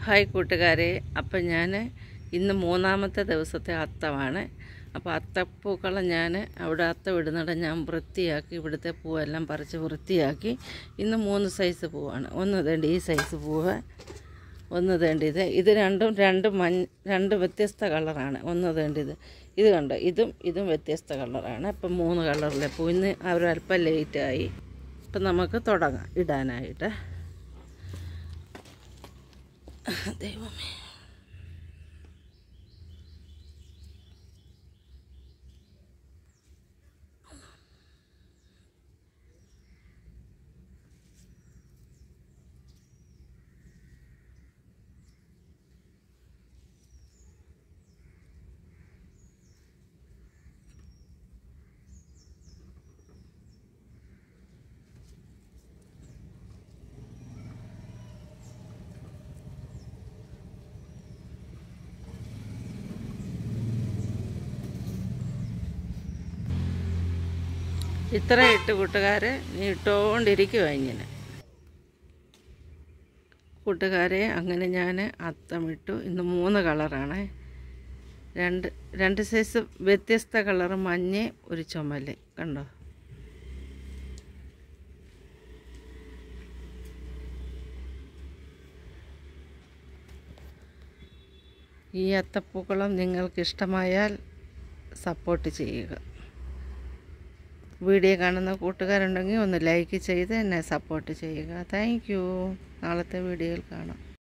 hi കൂട്ടുകാരെ അപ്പം ഞാൻ ഇന്ന് മൂന്നാമത്തെ ദിവസത്തെ അത്തമാണ് അപ്പോൾ അത്തപ്പൂക്കളം ഞാൻ അവിടെ അത്തം ഇടുന്നിടം ഞാൻ വൃത്തിയാക്കി ഇവിടുത്തെ പൂവെല്ലാം പറിച്ച് വൃത്തിയാക്കി ഇന്ന് മൂന്ന് സൈസ് പൂവാണ് ഒന്ന് തേണ്ടി ഈ സൈസ് പൂവ് ഒന്ന് തേണ്ടിയത് ഇത് രണ്ടും രണ്ട് മഞ്ഞ രണ്ട് വ്യത്യസ്ത കളറാണ് ഒന്ന് തേണ്ടിയത് ഇത് കണ്ടോ ഇതും ഇതും വ്യത്യസ്ത കളറാണ് അപ്പം മൂന്ന് കളറിലെ പൂ ഇന്ന് അവരല്പം ലേറ്റായി അപ്പം നമുക്ക് തുടങ്ങാം ഇടാനായിട്ട് ദൈവമേ ഇത്ര ഇട്ട് കൂട്ടുകാരെ നീ ഇട്ടുകൊണ്ടിരിക്കുക ഇങ്ങനെ കൂട്ടുകാരെ അങ്ങനെ ഞാൻ അത്തമിട്ടു ഇന്ന് മൂന്ന് കളറാണ് രണ്ട് രണ്ട് സൈസ് വ്യത്യസ്ത കളറ് മഞ്ഞ ഒരു ചുമല് കണ്ടോ ഈ അത്തപ്പൂക്കളം നിങ്ങൾക്ക് ഇഷ്ടമായാൽ സപ്പോർട്ട് ചെയ്യുക വീഡിയോ കാണുന്ന കൂട്ടുകാരുണ്ടെങ്കിൽ ഒന്ന് ലൈക്ക് ചെയ്ത് എന്നെ സപ്പോർട്ട് ചെയ്യുക താങ്ക് യു നാളത്തെ വീഡിയോയിൽ കാണാം